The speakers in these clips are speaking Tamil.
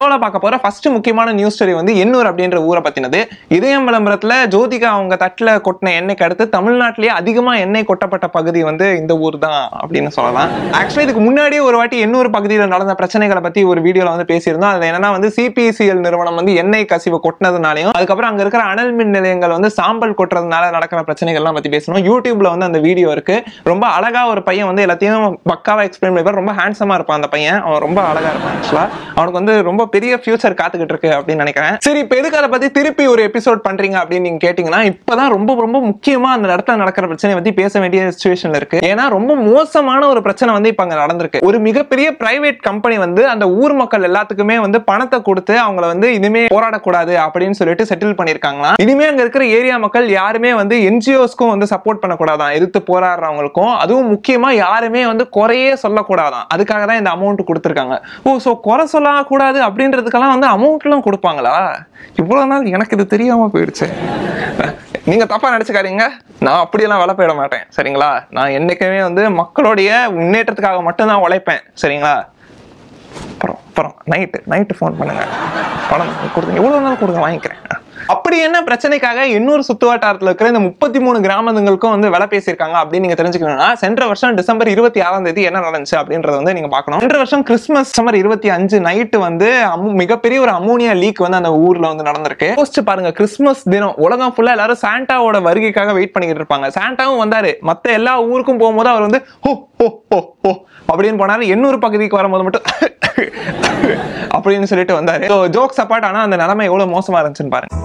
ஷோல பார்க்க போற ஃபர்ஸ்ட் முக்கியமான நியூஸ் ஸ்டோரி வந்து எண்ணூர் அப்படின்ற ஊரை பத்தினது இதயம் விளம்பரத்துல ஜோதிகா அவங்க தட்டுல கொட்டின எண்ணெய்க்கு அடுத்து தமிழ்நாட்டிலேயே அதிகமா எண்ணெய் கொட்டப்பட்ட பகுதி வந்து இந்த ஊர் தான் அப்படின்னு சொல்லலாம் ஆக்சுவலி இதுக்கு முன்னாடியே ஒரு வாட்டி எண்ணூர் பகுதியில் நடந்த பிரச்சனைகளை பத்தி ஒரு வீடியோல வந்து பேசியிருந்தோம் அது என்னன்னா வந்து சிபிசிஎல் நிறுவனம் வந்து எண்ணெய் கசிவு கொட்டினதுனாலையும் அதுக்கப்புறம் அங்க இருக்கிற அனல் மின் நிலையங்கள் வந்து சாம்பல் கொட்டுறதுனால நடக்கிற பிரச்சனைகள்லாம் பத்தி பேசணும் யூடியூப்ல வந்து அந்த வீடியோ இருக்கு ரொம்ப அழகா ஒரு பையன் வந்து எல்லாத்தையும் பக்காவா எக்ஸ்பிளைன் பண்ணிப்பார் ரொம்ப ஹேண்ட்ஸமா இருப்பான் அந்த பையன் அவன் ரொம்ப அழகா இருப்பான் ஆக்சுவலா அவனுக்கு வந்து ரொம்ப பெரிய ஃபியூச்சர் காத்துக்கிட்டு இருக்கு அப்படின்னு நினைக்கிறேன் சரி இப்போ எதுக்கு அதை பத்தி திருப்பி ஒரு எபிசோட் பண்றீங்க அப்படின்னு நீங்க கேட்டீங்கன்னா இப்பதான் ரொம்ப ரொம்ப முக்கியமா அந்த இடத்துல நடக்கிற பிரச்சனை பத்தி பேச வேண்டிய சுச்சுவேஷன்ல இருக்கு ஏன்னா ரொம்ப மோசமான ஒரு பிரச்சனை வந்து இப்ப அங்க நடந்திருக்கு ஒரு மிகப்பெரிய பிரைவேட் கம்பெனி வந்து அந்த ஊர் மக்கள் எல்லாத்துக்குமே வந்து பணத்தை கொடுத்து அவங்கள வந்து இனிமே போராடக்கூடாது அப்படின்னு சொல்லிட்டு செட்டில் பண்ணிருக்காங்களா இனிமே அங்க இருக்கிற ஏரியா மக்கள் யாருமே வந்து என்ஜிஓஸ்க்கும் வந்து சப்போர்ட் பண்ணக்கூடாதான் எதிர்த்து போராடுறவங்களுக்கும் அதுவும் முக்கியமா யாருமே வந்து குறையே சொல்லக்கூடாதான் அதுக்காக தான் இந்த அமௌண்ட் கொடுத்துருக்காங்க ஓ ஸோ குறை சொல்லக்கூடாது அப்படின்றதுக்கெல்லாம் வந்து அமௌண்ட்லாம் கொடுப்பாங்களா இவ்வளவு நாள் எனக்கு இது தெரியாம போயிடுச்சு நீங்க தப்பா நினைச்சுக்காதீங்க நான் அப்படியெல்லாம் வேலை போயிட மாட்டேன் சரிங்களா நான் என்னைக்குமே வந்து மக்களுடைய முன்னேற்றத்துக்காக மட்டும்தான் உழைப்பேன் சரிங்களா அப்புறம் அப்புறம் நைட்டு நைட்டு ஃபோன் பண்ணுங்க பணம் கொடுங்க எவ்வளோ நாள் கொடுங்க வாங்கிக்கிறேன் அப்படி என்ன பிரச்சனைக்காக எண்ணூறு சுத்துவட்டாரத்தில் இருக்கிற இந்த முப்பத்தி மூணு கிராமங்களுக்கும் வந்து வேலை பேசியிருக்காங்க அப்படின்னு நீங்க தெரிஞ்சுக்கணும்னா சென்ற வருஷம் டிசம்பர் இருபத்தி ஆறாம் தேதி என்ன நடந்துச்சு அப்படின்றத வந்து நீங்க பார்க்கணும் சென்ற வருஷம் கிறிஸ்மஸ் டிசம்பர் இருபத்தி அஞ்சு நைட்டு வந்து அம்மு- மிகப்பெரிய ஒரு அமோனியா லீக் வந்து அந்த ஊர்ல வந்து நடந்திருக்கு யோசிச்சு பாருங்க கிறிஸ்மஸ் தினம் உலகம் ஃபுல்லா எல்லாரும் சாண்டாவோட வருகைக்காக வெயிட் பண்ணிக்கிட்டு இருப்பாங்க சாண்டாவும் வந்தாரு மத்த எல்லா ஊருக்கும் போகும்போது அவர் வந்து ஹோ ஹோ ஹோ ஹோ அப்படின்னு போனாரு எண்ணூறு பகுதிக்கு வரும்போது மட்டும் அப்படின்னு சொல்லிட்டு வந்தாரு ஜோக்ஸ் அப்பாட் ஆனா அந்த நிலைமை எவ்வளவு மோசமா இருந்துச்சுன்னு பாருங்க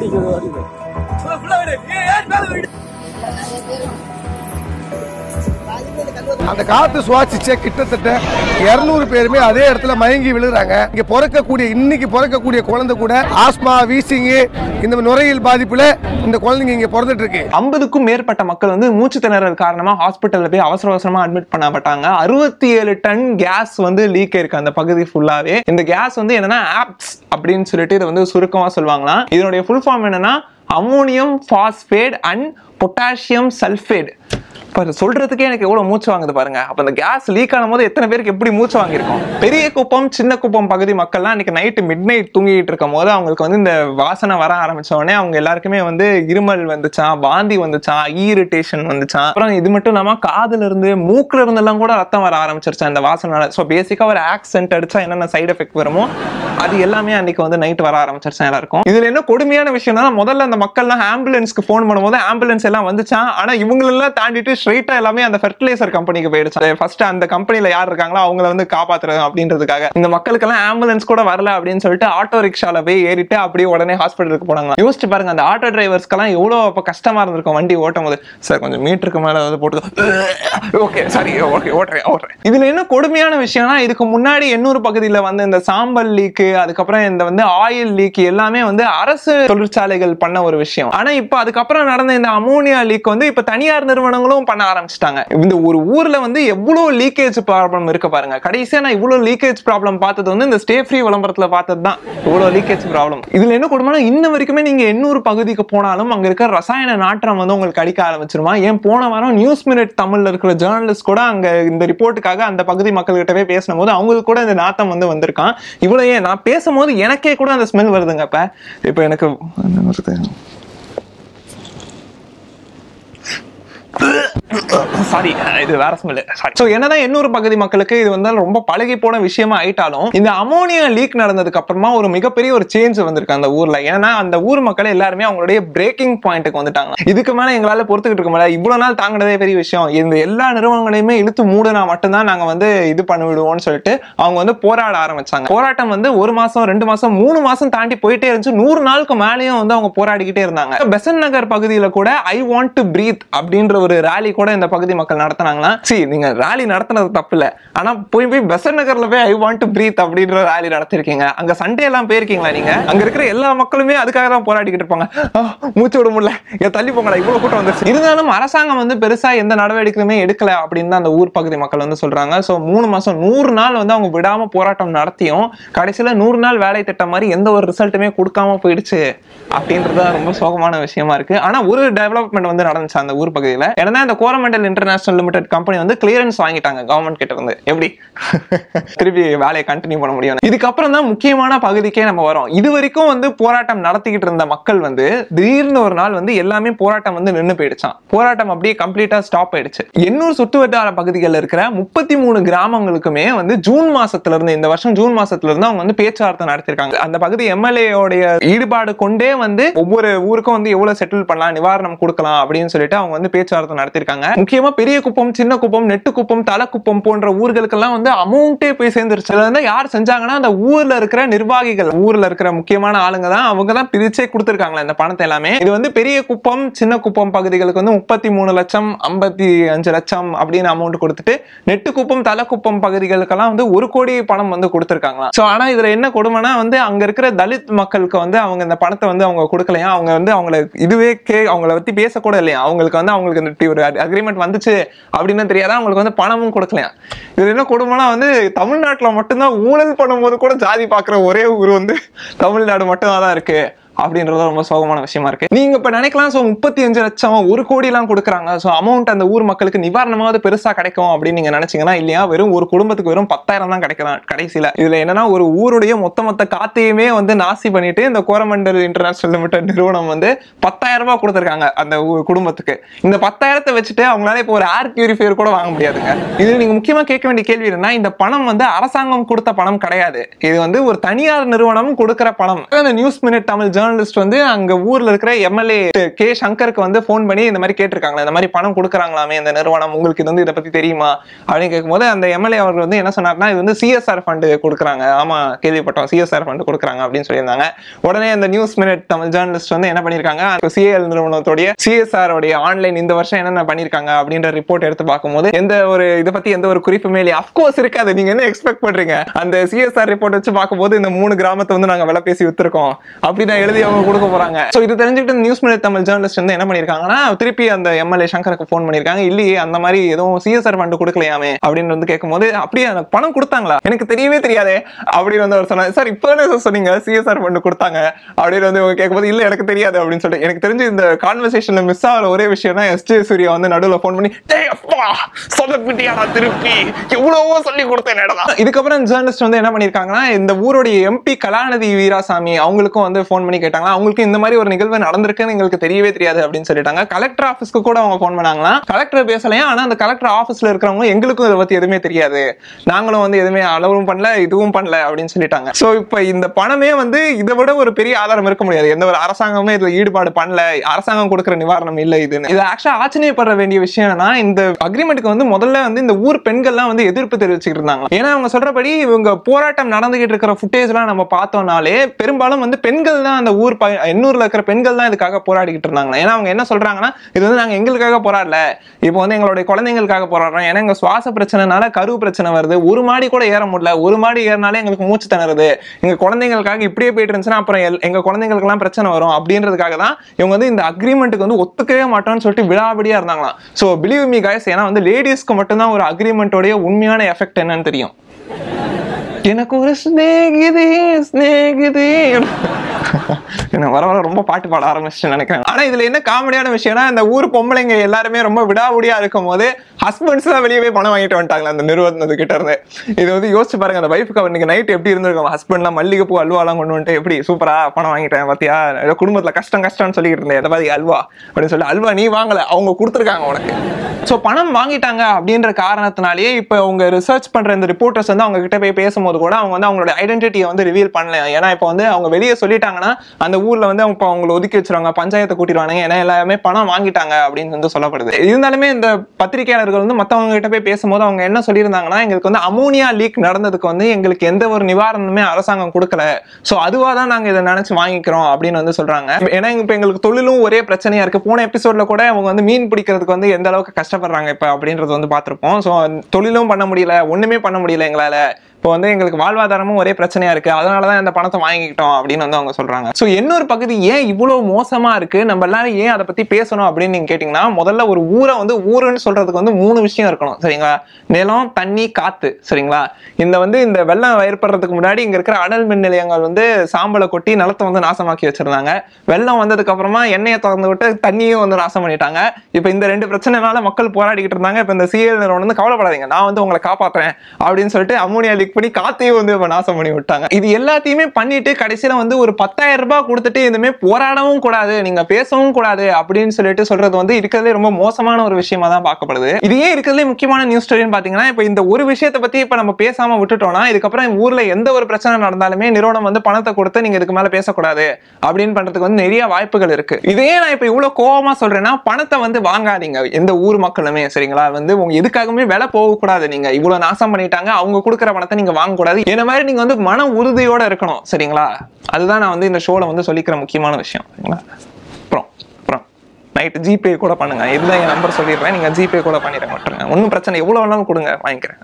அந்த காத்து சுவாசிச்ச கிட்டத்தட்ட 200 பேருமே அதே இடத்துல மயங்கி விழுறாங்க இங்க பிறக்கக்கூடிய இன்னைக்கு பிறக்கக்கூடிய குழந்தை கூட ஆஸ்மா வீசிங்கு இந்த நுரையீரல் பாதிப்புல இந்த குழந்தைங்க இங்க பிறந்துட்டு இருக்கு ஐம்பதுக்கும் மேற்பட்ட மக்கள் வந்து மூச்சு திணறல் காரணமா ஹாஸ்பிட்டல்ல போய் அவசர அவசரமா அட்மிட் பண்ணப்பட்டாங்க அறுபத்தி ஏழு டன் கேஸ் வந்து லீக் இருக்கு அந்த பகுதி ஃபுல்லாவே இந்த கேஸ் வந்து என்னன்னா ஆப்ஸ் அப்படின்னு சொல்லிட்டு இதை வந்து சுருக்கமா சொல்லுவாங்களாம் இதனுடைய ஃபுல் ஃபார்ம் என்னன்னா ammonium phosphate and potassium sulphate இப்போ இதை சொல்றதுக்கே எனக்கு எவ்வளவு மூச்சு வாங்குது பாருங்க அப்ப அந்த கேஸ் லீக் ஆன போது எத்தனை பேருக்கு எப்படி மூச்சு வாங்கியிருக்கும் பெரிய குப்பம் சின்ன குப்பம் பகுதி மக்கள்லாம் இன்னைக்கு நைட்டு மிட் நைட் தூங்கிட்டு இருக்கும் போது அவங்களுக்கு வந்து இந்த வாசனை வர ஆரம்பிச்ச உடனே அவங்க எல்லாருக்குமே வந்து இருமல் வந்துச்சான் வாந்தி வந்துச்சான் ஈரிட்டேஷன் வந்துச்சான் அப்புறம் இது மட்டும் இல்லாம காதுல இருந்து மூக்குல இருந்து எல்லாம் கூட ரத்தம் வர ஆரம்பிச்சிருச்சு அந்த வாசனால ஸோ பேசிக்கா ஒரு ஆக்சென்ட் அடிச்சா என்னென்ன சைடு எஃபெக்ட் வருமோ அது எல்லாமே அன்னைக்கு வந்து நைட் வர ஆரம்பிச்சிருச்சு எல்லாருக்கும் இதுல என்ன கொடுமையான விஷயம்னா முதல்ல அந்த மக்கள்லாம் ஆம்புலன்ஸ்க்கு ஃபோன் பண்ணும்போது ஆம்புலன்ஸ் எல்லாம் வந்துச்சான் ஆனா இவங்களெல்லாம் தாண்டிட்டு ஸ்ட்ரைட்டா எல்லாமே அந்த ஃபெர்டிலைசர் கம்பெனிக்கு போயிடுச்சு ஃபர்ஸ்ட் அந்த கம்பெனில யார் இருக்காங்களோ அவங்கள வந்து காப்பாத்துறது அப்படின்றதுக்காக இந்த மக்களுக்கெல்லாம் ஆம்புலன்ஸ் கூட வரல அப்படின்னு சொல்லிட்டு ஆட்டோ ரிக்ஷால போய் ஏறிட்டு அப்படியே உடனே ஹாஸ்பிட்டலுக்கு போனாங்க யோசிச்சு பாருங்க அந்த ஆட்டோ டிரைவர்ஸ்க்கெல்லாம் எவ்வளவு அப்ப கஷ்டமா இருந்திருக்கும் வண்டி ஓட்டும் போது சார் கொஞ்சம் மீட்டருக்கு மேல வந்து போட்டு ஓகே சரி ஓகே ஓட்டுறேன் ஓட்டுறேன் இதுல என்ன கொடுமையான விஷயம்னா இதுக்கு முன்னாடி எண்ணூறு பகுதியில வந்து இந்த சாம்பல் லீக்கு அதுக்கப்புறம் இந்த வந்து ஆயில் லீக் எல்லாமே வந்து அரசு தொழிற்சாலைகள் பண்ண ஒரு விஷயம் ஆனா இப்ப அதுக்கப்புறம் நடந்த இந்த அமோனியா லீக் வந்து இப்ப தனியார் நிறுவனங்களும் பண்ண ஆரம்பிச்சிட்டாங்க இந்த ஒரு ஊர்ல வந்து எவ்வளவு லீக்கேஜ் ப்ராப்ளம் இருக்கு பாருங்க கடைசியா நான் இவ்வளவு லீக்கேஜ் ப்ராப்ளம் பார்த்தது வந்து இந்த ஸ்டே ஃப்ரீ விளம்பரத்துல பார்த்தது தான் இவ்வளவு லீக்கேஜ் ப்ராப்ளம் இதுல என்ன கொடுமைனா இன்ன வரைக்குமே நீங்க எண்ணூறு பகுதிக்கு போனாலும் அங்க இருக்க ரசாயன நாற்றம் வந்து உங்களுக்கு அடிக்க ஆரம்பிச்சிருமா ஏன் போன வாரம் நியூஸ் மினிட் தமிழ்ல இருக்கிற ஜேர்னலிஸ்ட் கூட அங்க இந்த ரிப்போர்ட்டுக்காக அந்த பகுதி மக்கள்கிட்டவே பேசின போது அவங்களுக்கு கூட இந்த நாத்தம் வந்து வந்திருக்கான் இவ்வளவு ஏன் நான் பேசும்போது எனக்கே கூட அந்த ஸ்மெல் வருதுங்க இப்ப இப்ப எனக்கு என்ன வருது சாரி இது வேற ஸ்மெல் சாரி ஸோ என்னதான் எண்ணூறு பகுதி மக்களுக்கு இது வந்து ரொம்ப பழகி போன விஷயமா ஆயிட்டாலும் இந்த அமோனியா லீக் நடந்ததுக்கு அப்புறமா ஒரு மிகப்பெரிய ஒரு சேஞ்ச் வந்திருக்கு அந்த ஊர்ல ஏன்னா அந்த ஊர் மக்கள் எல்லாருமே அவங்களுடைய பிரேக்கிங் பாயிண்ட்டுக்கு வந்துட்டாங்க இதுக்கு மேல எங்களால பொறுத்துக்கிட்டு இருக்க முடியல இவ்வளவு நாள் தாங்கினதே பெரிய விஷயம் இந்த எல்லா நிறுவனங்களையுமே இழுத்து மூடுனா மட்டும்தான் நாங்க வந்து இது பண்ணி விடுவோம்னு சொல்லிட்டு அவங்க வந்து போராட ஆரம்பிச்சாங்க போராட்டம் வந்து ஒரு மாசம் ரெண்டு மாசம் மூணு மாசம் தாண்டி போயிட்டே இருந்துச்சு நூறு நாளுக்கு மேலேயும் வந்து அவங்க போராடிக்கிட்டே இருந்தாங்க பெசன் நகர் பகுதியில கூட ஐ வாண்ட் டு பிரீத் அப்படின்ற ஒரு ரேலி கூட இந்த பகுதி மக்கள் நடத்தினாங்களா சரி நீங்க ரேலி நடத்தினது தப்பு இல்ல ஆனா போய் போய் பெசன் நகர்ல போய் ஐ வாண்ட் டு பிரீத் அப்படின்ற ரேலி நடத்திருக்கீங்க அங்க சண்டே எல்லாம் போயிருக்கீங்களா நீங்க அங்க இருக்கிற எல்லா மக்களுமே அதுக்காக தான் போராடிக்கிட்டு இருப்பாங்க ஆ, மூச்சு விட முடியல ஏன் தள்ளி போங்கடா இவ்வளவு கூட்டம் வந்துருச்சு இருந்தாலும் அரசாங்கம் வந்து பெருசா எந்த நடவடிக்கையுமே எடுக்கல அப்படின்னு தான் அந்த ஊர் பகுதி மக்கள் வந்து சொல்றாங்க சோ மூணு மாசம் நூறு நாள் வந்து அவங்க விடாம போராட்டம் நடத்தியும் கடைசியில நூறு நாள் வேலை திட்டம் மாதிரி எந்த ஒரு ரிசல்ட்டுமே கொடுக்காம போயிடுச்சு அப்படின்றது தான் ரொம்ப சோகமான விஷயமா இருக்கு ஆனா ஒரு டெவலப்மெண்ட் வந்து நடந்துச்சு அந்த ஊர் பகுதியில ஏன்னா இந்த கோரமண்டல் இன்டர்நேஷனல் லிமிடெட் கம்பெனி வந்து கிளியரன்ஸ் வாங்கிட்டாங்க கவர்மெண்ட் கிட்ட இருந்து எப்படி திருப்பி வேலையை கண்டினியூ பண்ண முடியும் இதுக்கப்புறம் தான் முக்கியமான பகுதிக்கே நம்ம வரோம் இது வரைக்கும் வந்து போராட்டம் நடத்திக்கிட்டு இருந்த மக்கள் வந்து திடீர்னு ஒரு நாள் வந்து எல்லாமே போராட்டம் வந்து நின்று போயிடுச்சான் போராட்டம் அப்படியே கம்ப்ளீட்டா ஸ்டாப் ஆயிடுச்சு எண்ணூர் சுற்றுவட்டார பகுதிகளில் இருக்கிற முப்பத்தி மூணு கிராமங்களுக்குமே வந்து ஜூன் மாசத்துல இருந்து இந்த வருஷம் ஜூன் மாசத்துல இருந்து அவங்க வந்து பேச்சுவார்த்தை நடத்திருக்காங்க அந்த பகுதி எம்எல்ஏயோடைய ஈடுபாடு கொண்டே வந்து ஒவ்வொரு ஊருக்கும் வந்து எவ்வளவு செட்டில் பண்ணலாம் நிவாரணம் கொடுக்கலாம் அப்படின்னு சொல்லிட்டு அவங்க வந்து பேச்சுவார்த்தை நடத்திருக்காங்க முக்கியமா பெரிய குப்பம் சின்ன குப்பம் நெட்டு குப்பம் தலைக்குப்பம் போன்ற ஊர்களுக்கெல்லாம் வந்து அமௌண்ட்டே போய் சேர்ந்துருச்சு இதுல வந்து யார் செஞ்சாங்கன்னா அந்த ஊர்ல இருக்கிற நிர்வாகிகள் ஊர்ல இருக்கிற முக்கியமான ஆளுங்க தான் அவங்க தான் பிரிச்சே கொடுத்துருக்காங்களா இந்த பணத்தை எல்லாமே இது வந்து பெரிய குப்பம் சின்ன குப்பம் பகுதிகளுக்கு வந்து முப்பத்தி மூணு லட்சம் ஐம்பத்தி அஞ்சு லட்சம் அப்படின்னு அமௌண்ட் கொடுத்துட்டு நெட்டு குப்பம் தலைக்குப்பம் பகுதிகளுக்கெல்லாம் வந்து ஒரு கோடி பணம் வந்து கொடுத்துருக்காங்களாம் சோ ஆனா இதுல என்ன கொடுமைனா வந்து அங்க இருக்கிற தலித் மக்களுக்கு வந்து அவங்க இந்த பணத்தை வந்து அவங்க கொடுக்கலையா அவங்க வந்து அவங்கள இதுவே கே அவங்கள பத்தி பேசக்கூட இல்லையா அவங்களுக்கு வந்து அவங்களுக்கு இந்த இப்படி ஒரு அக்ரிமெண்ட் வந்துச்சு அப்படின்னு தெரியாத அவங்களுக்கு வந்து பணமும் கொடுக்கலையா இது என்ன கொடுமைனா வந்து தமிழ்நாட்டுல மட்டும்தான் ஊழல் பண்ணும்போது கூட ஜாதி பாக்குற ஒரே ஊர் வந்து தமிழ்நாடு மட்டும்தான் தான் இருக்கு அப்படின்றது ரொம்ப சோகமான விஷயமா இருக்கு நீங்க இப்ப நினைக்கலாம் சோ முப்பத்தி அஞ்சு லட்சம் ஒரு கோடி எல்லாம் கொடுக்குறாங்க சோ அமௌண்ட் அந்த ஊர் மக்களுக்கு நிவாரணமாவது பெருசா கிடைக்கும் அப்படின்னு நீங்க நினைச்சீங்கன்னா இல்லையா வெறும் ஒரு குடும்பத்துக்கு வெறும் பத்தாயிரம் தான் கிடைக்கலாம் கடைசியில இதுல என்னன்னா ஒரு ஊருடைய மொத்த மொத்த காத்தையுமே வந்து நாசி பண்ணிட்டு இந்த கோரமண்டல் இன்டர்நேஷனல் லிமிடெட் நிறுவனம் வந்து பத்தாயிரம் ரூபாய் கொடுத்துருக்காங்க அந்த ஊ- குடும்பத்துக்கு இந்த பத்தாயிரத்தை வச்சுட்டு அவங்களால இப்போ ஒரு ஏர் பியூரிஃபையர் கூட வாங்க முடியாதுங்க இது நீங்க முக்கியமா கேட்க வேண்டிய கேள்வி என்னன்னா இந்த பணம் வந்து அரசாங்கம் கொடுத்த பணம் கிடையாது இது வந்து ஒரு தனியார் நிறுவனம் கொடுக்கிற பணம் அந்த நியூஸ் மினிட் தமிழ் ஜேர்னலிஸ்ட் வந்து அங்க ஊர்ல இருக்கிற எம்எல்ஏ கே சங்கருக்கு வந்து ஃபோன் பண்ணி இந்த மாதிரி கேட்டிருக்காங்களா இந்த மாதிரி பணம் கொடுக்குறாங்களாமே இந்த நிறுவனம் உங்களுக்கு இது வந்து இதை பத்தி தெரியுமா அப்படின்னு கேட்கும்போது அந்த எம்எல்ஏ அவர்கள் வந்து என்ன சொன்னார்னா இது வந்து சிஎஸ்ஆர் ஃபண்டு கொடுக்குறாங்க ஆமா கேள்விப்பட்டோம் சிஎஸ்ஆர் ஃபண்டு கொடுக்குறாங்க அப்படின்னு சொல்லியிருந்தாங்க உடனே அந்த நியூஸ் மினிட் தமிழ் ஜேர்னலிஸ்ட் வந்து என்ன பண்ணிருக்காங்க சிஏஎல் நிறுவனத்துடைய சிஎஸ்ஆர் உடைய ஆன்லைன் இந்த வருஷம் என்னென்ன பண்ணிருக்காங்க அப்படின்ற ரிப்போர்ட் எடுத்து பார்க்கும்போது எந்த ஒரு இதை பத்தி எந்த ஒரு குறிப்புமே இல்லையா அஃப்கோர்ஸ் இருக்காது நீங்க என்ன எக்ஸ்பெக்ட் பண்றீங்க அந்த சிஎஸ்ஆர் ரிப்போர்ட் வச்சு பார்க்கும்போது இந்த மூணு கிராமத்தை வந்து நாங்க விலை பேசி வித்துருக்கோம் அப்படிதான் எழுதி அவங்க கொடுக்க போறாங்க சோ இது தெரிஞ்சுக்கிட்டு நியூஸ் மினிட் தமிழ் ஜேர்னலிஸ்ட் வந்து என்ன பண்ணிருக்காங்கன்னா திருப்பி அந்த எம்எல்ஏ சங்கருக்கு ஃபோன் பண்ணிருக்காங்க இல்லையே அந்த மாதிரி எதுவும் சிஎஸ்ஆர் ஃபண்ட் கொடுக்கலையாமே அப்படின்னு வந்து கேட்கும்போது அப்படியே எனக்கு பணம் கொடுத்தாங்களா எனக்கு தெரியவே தெரியாதே அப்படின்னு வந்து அவர் சொன்னார் சார் இப்போ சார் சொன்னீங்க சிஎஸ்ஆர் ஃபண்ட் கொடுத்தாங்க அப்படின்னு வந்து இவங்க கேட்கும்போது இல்ல எனக்கு தெரியாது அப்படின்னு சொல்லிட்டு எனக்கு தெரிஞ்சு இந்த கான்வர்சேஷன்ல மிஸ் ஆகிற ஒரே விஷயம் தான் எஸ் ஜே சூர்யா வந்து நடுவில் ஃபோன் பண்ணி டேய் அப்பா சொதப்பிட்டியாடா திருப்பி எவ்வளவோ சொல்லி கொடுத்தேன் நடலாம் இதுக்கப்புறம் ஜேர்னலிஸ்ட் வந்து என்ன பண்ணிருக்காங்கன்னா இந்த ஊருடைய எம்பி கலாநிதி வீராசாமி அவங்களுக்கும் வந்து ஃபோன் பண்ணி கேட்டாங்க அவங்களுக்கு இந்த மாதிரி ஒரு நிகழ்வு நடந்திருக்குன்னு எங்களுக்கு தெரியவே தெரியாது அப்படின்னு சொல்லிட்டாங்க கலெக்டர் ஆஃபீஸ்க்கு கூட அவங்க ஃபோன் பண்ணாங்களா கலெக்டர் பேசலையா ஆனா அந்த கலெக்டர் ஆஃபீஸ்ல இருக்கிறவங்க எங்களுக்கும் இதை பத்தி எதுவுமே தெரியாது நாங்களும் வந்து எதுவுமே அளவும் பண்ணல இதுவும் பண்ணல அப்படின்னு சொல்லிட்டாங்க சோ இப்போ இந்த பணமே வந்து இதை விட ஒரு பெரிய ஆதாரம் இருக்க முடியாது எந்த ஒரு அரசாங்கமே இதுல ஈடுபாடு பண்ணல அரசாங்கம் கொடுக்கிற நிவாரணம் இல்ல இதுன்னு இது ஆக்சுவலா ஆச்சரியப்படுற வேண்டிய விஷயம் என்னன்னா இந்த அக்ரிமெண்ட்டுக்கு வந்து முதல்ல வந்து இந்த ஊர் பெண்கள்லாம் வந்து எதிர்ப்பு தெரிவிச்சுட்டு இருந்தாங்க ஏன்னா அவங்க சொல்றபடி இவங்க போராட்டம் நடந்துகிட்டு இருக்கிற ஃபுட்டேஜ் எல்லாம் நம்ம பார்த்தோம்னாலே பெரும்பாலும் வந்து பெண்கள் தான் அந்த ஊர் ப- எண்ணூர்ல இருக்கிற பெண்கள் தான் இதுக்காக போராடிக்கிட்டு இருந்தாங்க ஏன்னா அவங்க என்ன சொல்றாங்கன்னா இது வந்து நாங்க எங்களுக்காக போராடல இப்போ வந்து எங்களுடைய குழந்தைங்களுக்காக போராடுறோம் ஏன்னா எங்க சுவாச பிரச்சனைனால கரு பிரச்சனை வருது ஒரு மாடி கூட ஏற முடியல ஒரு மாடி ஏறினாலே எங்களுக்கு மூச்சு திணறுது எங்க குழந்தைங்களுக்காக இப்படியே போயிட்டு இருந்துச்சுன்னா அப்புறம் எல்- எங்க குழந்தைங்களுக்கு எல்லாம் பிரச்சனை வரும் அப்படின்றதுக்காக தான் இவங்க வந்து இந்த அக்ரிமெண்ட்டுக்கு வந்து ஒத்துக்கவே மாட்டோம்னு சொல்லிட்டு விழாபடியா இருந்தாங்களாம் ஸோ பிலீவ் மீ கைஸ் ஏன்னா வந்து லேடிஸ்க்கு மட்டும்தான் ஒரு அக்ரிமெண்ட்டோடைய உண்மையான எஃபெக்ட் என்னன்னு தெரியும் எனக்கு ஒரு ஸ்நேகிதி ஸ்நேகிதி என்ன வர வர ரொம்ப பாட்டு பாட ஆரம்பிச்சு நினைக்கிறேன் ஆனா இதுல என்ன காமெடியான விஷயம்னா இந்த ஊர் பொம்பளைங்க எல்லாருமே ரொம்ப விடாவுடியா இருக்கும் போது ஹஸ்பண்ட்ஸ் தான் வெளியே போய் பணம் வாங்கிட்டு வந்துட்டாங்களா அந்த நிறுவனத்து கிட்ட இருந்து இது வந்து யோசிச்சு பாருங்க அந்த வைஃப்க்கு இன்னைக்கு நைட் எப்படி இருந்திருக்கும் ஹஸ்பண்ட்லாம் மல்லிகைப்பூ அல்வாலாம் கொண்டு வந்துட்டு எப்படி சூப்பரா பணம் வாங்கிட்டேன் பாத்தியா ஏதோ குடும்பத்துல கஷ்டம் கஷ்டம்னு சொல்லிட்டு இருந்தேன் எதை பாதி அல்வா அப்படின்னு சொல்லி அல்வா நீ வாங்கல அவங்க கொடுத்துருக்காங்க உனக்கு ஸோ பணம் வாங்கிட்டாங்க அப்படின்ற காரணத்தினாலேயே இப்போ அவங்க ரிசர்ச் பண்ற இந்த ரிப்போர்ட்டர்ஸ் வந்து அவங்க கிட்ட போய் பேசும்போது கூட அவங்க வந்து அவங்களோட ஐடென்டிட்டியை வந்து ரிவீல் பண்ணல ஏன்னா இப்போ வந்து அவங்க வெளியே சொல்லிட்டாங்கன்னா அந்த ஊர்ல வந்து அவங்க இப்போ அவங்களை ஒதுக்கி வச்சிருவாங்க பஞ்சாயத்தை கூட்டிடுவாங்க ஏன்னா எல்லாமே பணம் வாங்கிட்டாங்க அப்படின்னு வந்து சொல்லப்படுது இருந்தாலுமே இந்த பத்திரிகையாளர்கள் வந்து மற்றவங்க கிட்ட போய் பேசும்போது அவங்க என்ன சொல்லியிருந்தாங்கன்னா எங்களுக்கு வந்து அமோனியா லீக் நடந்ததுக்கு வந்து எங்களுக்கு எந்த ஒரு நிவாரணமே அரசாங்கம் கொடுக்கல ஸோ அதுவாக தான் நாங்கள் இதை நினைச்சு வாங்கிக்கிறோம் அப்படின்னு வந்து சொல்றாங்க ஏன்னா இப்போ எங்களுக்கு தொழிலும் ஒரே பிரச்சனையா இருக்கு போன எபிசோட்ல கூட அவங்க வந்து மீன் பிடிக்கிறதுக்கு வந்து எந்த அளவுக்கு கஷ்டப்படுறாங்க இப்போ அப்படின்றது வந்து பார்த்துருப்போம் ஸோ தொழிலும் பண்ண முடியல ஒண்ணுமே பண்ண முடியல எங்களால இப்போ வந்து எங்களுக்கு வாழ்வாதாரமும் ஒரே பிரச்சனையா இருக்கு அதனால தான் இந்த பணத்தை வாங்கிக்கிட்டோம் அப்படின்னு வந்து அவங்க சொல்றாங்க ஸோ இன்னொரு பகுதி ஏன் இவ்வளவு மோசமா இருக்கு நம்ம எல்லாரும் ஏன் அதை பத்தி பேசணும் அப்படின்னு நீங்க கேட்டீங்கன்னா முதல்ல ஒரு ஊரை வந்து ஊருன்னு சொல்றதுக்கு வந்து மூணு விஷயம் இருக்கணும் சரிங்களா நிலம் தண்ணி காத்து சரிங்களா இந்த வந்து இந்த வெள்ளம் ஏற்படுறதுக்கு முன்னாடி இங்க இருக்கிற அனல் மின் நிலையங்கள் வந்து சாம்பலை கொட்டி நிலத்தை வந்து நாசமாக்கி வச்சிருந்தாங்க வெள்ளம் வந்ததுக்கு அப்புறமா எண்ணெயை திறந்து விட்டு தண்ணியும் வந்து நாசம் பண்ணிட்டாங்க இப்போ இந்த ரெண்டு பிரச்சனைனால மக்கள் போராடிக்கிட்டு இருந்தாங்க இப்போ இந்த சிஎல் நிறுவனம் வந்து கவலைப்படாதீங்க நான் வந்து உங்களை காப்பாத்துறேன் அப்படின்னு சொல்லிட்டு அம்மோனியா லீக் பண்ணி காத்தையும் வந்து இப்போ நாசம் பண்ணி விட்டாங்க இது எல்லாத்தையுமே பண்ணிட்டு கடைசியில வந்து ஒரு பத்தாயிரம் ரூபாய் கொடுத்துட்டு இதுமே போராடவும் கூடாது நீங்க பேசவும் கூடாது அப்படின்னு சொல்லிட்டு சொல்றது வந்து இருக்கிறதுலே ரொம்ப மோசமான ஒரு விஷயமா தான் பார்க்கப்படுது இது ஏன் இருக்கிறதுலே முக்கியமான நியூஸ் ஸ்டோரின்னு பாத்தீங்கன்னா இப்போ இந்த ஒரு விஷயத்தை பத்தி இப்ப நம்ம பேசாம விட்டுட்டோம்னா இதுக்கப்புறம் ஊர்ல எந்த ஒரு பிரச்சனை நடந்தாலுமே நிறுவனம் வந்து பணத்தை கொடுத்து நீங்க இதுக்கு மேல பேசக்கூடாது அப்படின்னு பண்றதுக்கு வந்து நிறைய வாய்ப்புகள் இருக்கு இதையே நான் இப்ப இவ்வளவு கோவமா சொல்றேன்னா பணத்தை வந்து வாங்காதீங்க எந்த ஊர் மக்களுமே சரிங்களா வந்து உங்க எதுக்காகவுமே விலை போகக்கூடாது நீங்க இவ்வளவு நாசம் பண்ணிட்டாங்க அவங்க கொடுக்குற பணத்தை நீங்க வாங்கக்கூடாது என்ன மாதிரி நீங்க வந்து மன உறுதியோட இருக்கணும் சரிங்களா அதுதான் நான் வந்து இந்த ஷோல வந்து சொல்லிக்கிற முக்கியமான விஷயம் சரிங்களா அப்புறம் அப்புறம் நைட்டு ஜிபே கூட பண்ணுங்க இதுதான் என் நம்பர் சொல்லிடுறேன் நீங்க ஜிபே கூட பண்ணிடுங்க மட்டும் ஒன்றும் பிரச்சனை எவ்வளவு வேணாலும் கொடுங்க வாங்கிக்கிறேன்